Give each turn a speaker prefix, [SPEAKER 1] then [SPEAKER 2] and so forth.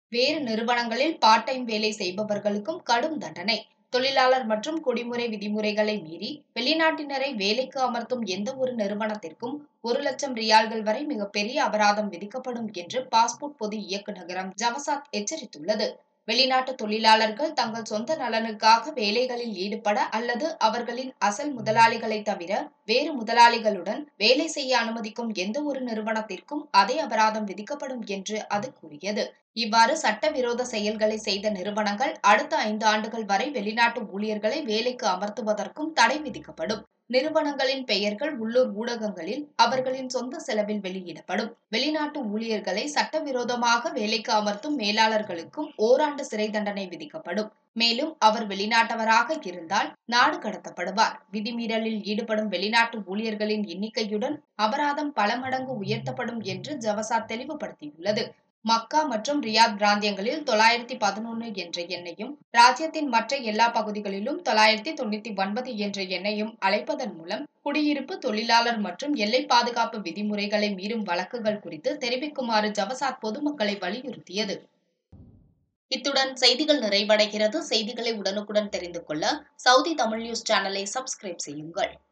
[SPEAKER 1] வேறு நிறுவனங்களில் part time வேலை செய்பவர்களுக்கும் கடும் தண்டனை தொழிலாளர் மற்றும் குடிமுறை விதிமுறைகளை மீறி வெளிநாட்டினரை வேலைக்கு அமர்த்தும் எந்த ஒரு நிறுவனத்திற்கும் ஒரு லட்சம் ரியால்கள் வரை மிகப்பெரிய அபராதம் விதிக்கப்படும் என்று பாஸ்போர்ட் பொது இயக்குநரகம் ஜவசாத் எச்சரித்துள்ளது வெளிநாட்டு தொழிலாளர்கள் தங்கள் சொந்த நலனுக்காக வேலைகளில் ஈடுபட அல்லது அவர்களின் அசல் முதலாளிகளை தவிர வேறு முதலாளிகளுடன் வேலை செய்ய அனுமதிக்கும் எந்த ஒரு நிறுவனத்திற்கும் அதே அபராதம் விதிக்கப்படும் என்று அது கூறியது இவ்வாறு சட்டவிரோத செயல்களை செய்த நிறுவனங்கள் அடுத்த ஐந்து ஆண்டுகள் வரை வெளிநாட்டு ஊழியர்களை வேலைக்கு அமர்த்துவதற்கும் தடை விதிக்கப்படும் நிறுவனங்களின் பெயர்கள் உள்ளூர் ஊடகங்களில் அவர்களின் சொந்த செலவில் வெளியிடப்படும் வெளிநாட்டு ஊழியர்களை சட்டவிரோதமாக வேலைக்கு அமர்த்தும் மேலாளர்களுக்கும் ஓராண்டு சிறை தண்டனை விதிக்கப்படும் மேலும் அவர் வெளிநாட்டவராக இருந்தால் நாடு கடத்தப்படுவார் விதிமீறலில் ஈடுபடும் வெளிநாட்டு ஊழியர்களின் எண்ணிக்கையுடன் அபராதம் பல மடங்கு உயர்த்தப்படும் என்று ஜவசாத் தெளிவுபடுத்தியுள்ளது மக்கா மற்றும் ரியாத் பிராந்தியங்களில் தொள்ளாயிரத்தி பதினொன்று என்ற எண்ணையும் ராஜ்யத்தின் மற்ற எல்லா பகுதிகளிலும் தொள்ளாயிரத்தி தொண்ணூத்தி ஒன்பது என்ற எண்ணையும் அழைப்பதன் மூலம் குடியிருப்பு தொழிலாளர் மற்றும் எல்லை பாதுகாப்பு விதிமுறைகளை மீறும் வழக்குகள் குறித்து தெரிவிக்குமாறு ஜவசாத் பொதுமக்களை வலியுறுத்தியது இத்துடன் செய்திகள் நிறைவடைகிறது செய்திகளை உடனுக்குடன் தெரிந்து கொள்ள சவுதி தமிழ் நியூஸ் சேனலை சப்ஸ்கிரைப் செய்யுங்கள்